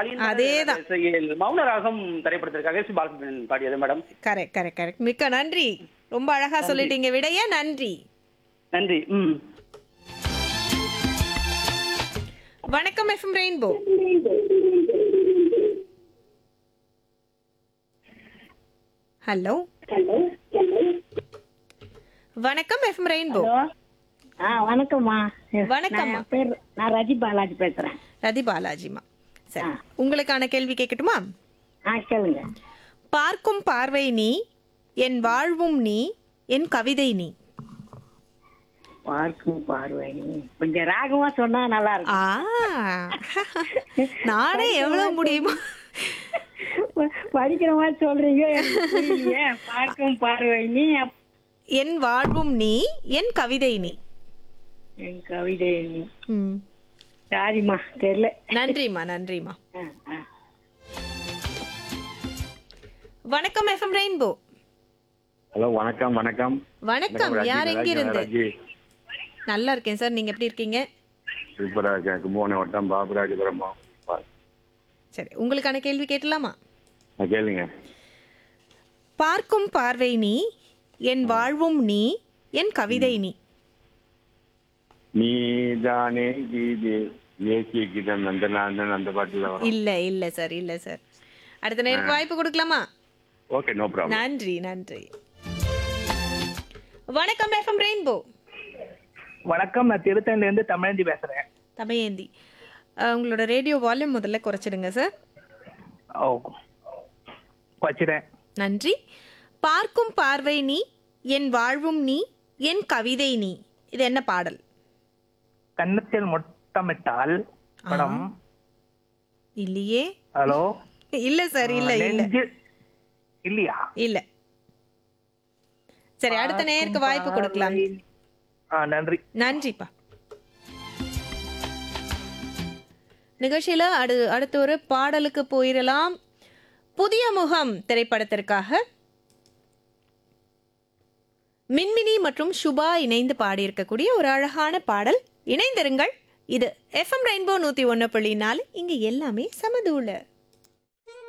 வாலியின் அதேதான். இசையில் மௌன ராகம் திரைப்படத்திற்காக சி பாலசுப்ரமணியன் பாடியது மேடம் கரெக்ட் கரெக்ட் கரெக்ட் மிக்க நன்றி ரொம்ப அழகா சொல்லிட்டீங்க விடைய நன்றி நன்றி ம் வணக்கம் எஃப்எம் ரெயின்போ ஹலோ வணக்கம் எஃப்எம் ரெயின்போ ஹலோ ஆ வணக்கம்மா வணக்கம்மா. நான் பேர் நான் ரஜி பாலாஜி பேசுறேன் ரதி பாலாஜிமா சரி உங்களுக்கான கேள்வி கேட்கட்டுமா ஆ கேளுங்க பார்க்கும் பார்வை நீ என் வாழ்வும் நீ என் கவிதை நீ பார்க்கும் பார்வை கொஞ்சம் ராகமா சொன்னா நல்லா இருக்கும் ஆ நானே எவ்வளவு முடியுமோ படிக்கிற மாதிரி சொல்றீங்க எனக்கு புரியலையே. பார்க்கும் பார்வை நீ அப்- என் வாழ்வும் நீ என் கவிதை நீ என் கவிதை நீ ம். சாரிம்மா தெரியல நன்றிம்மா நன்றிம்மா ஆ, ஆ. வணக்கம் எஃப்எம் ரெயின்போ ஹலோ வணக்கம் வணக்கம் வணக்கம் ராஜி, யார் நல்லா எங்கிருந்து இருக்கீங்களா, ராஜி நல்லா இருக்கேன் சார் நீங்க எப்படி இருக்கீங்க சூப்பரா இருக்கேன் கும்பகோணம் வட்டம் பாபுராஜபுரம் சரி உங்களுக்கான கேள்வி கேட்டலாமா கேளுங்க பார்க்கும் பார்வை நீ என் வாழ்வும் நீ என் கவிதை நீ நீதானே கீதி தேசிய கீதம் நந்தநாதன் அந்த பாட்டுல வரும் இல்ல இல்ல சார் இல்ல சார் அடுத்த நேருக்கு வாய்ப்பு கொடுக்கலாமா ஓகே நோ ப்ராப்ளம் நன்றி நன்றி வணக்கம் எஃப்எம் ரெயின்போ வணக்கம் நான் திருத்தணில இருந்து தமிழந்தி பேசுறேன் தமையேந்தி அஹ், உங்களோட ரேடியோ வால்யூம் முதல்ல குறைச்சிடுங்க சார் ஓ வச்சிட்டேன் நன்றி பார்க்கும் பார்வை நீ என் வாழ்வும் நீ என் கவிதை நீ இது என்ன பாடல் கன்னத்தில் முட்டமிட்டால் படம் இல்லையே ஹலோ இல்ல சார் இல்ல இல்ல நெஞ்சு இல்லையா இல்ல சரி அடுத்த நேருக்கு வாய்ப்பு கொடுக்கலாம் ஆ நன்றி நன்றிப்பா நிகழ்ச்சியில அடு அடுத்த ஒரு பாடலுக்கு போயிடலாம் புதிய முகம் திரைப்படத்திற்காக மின்மினி மற்றும் சுபா இணைந்து பாடியிருக்கக்கூடிய ஒரு அழகான பாடல் இணைந்திருங்கள் இது எஃப்எம் ரெயின்போ நூத்தி ஒன்னு புள்ளி நாலு இங்க எல்லாமே சமதூள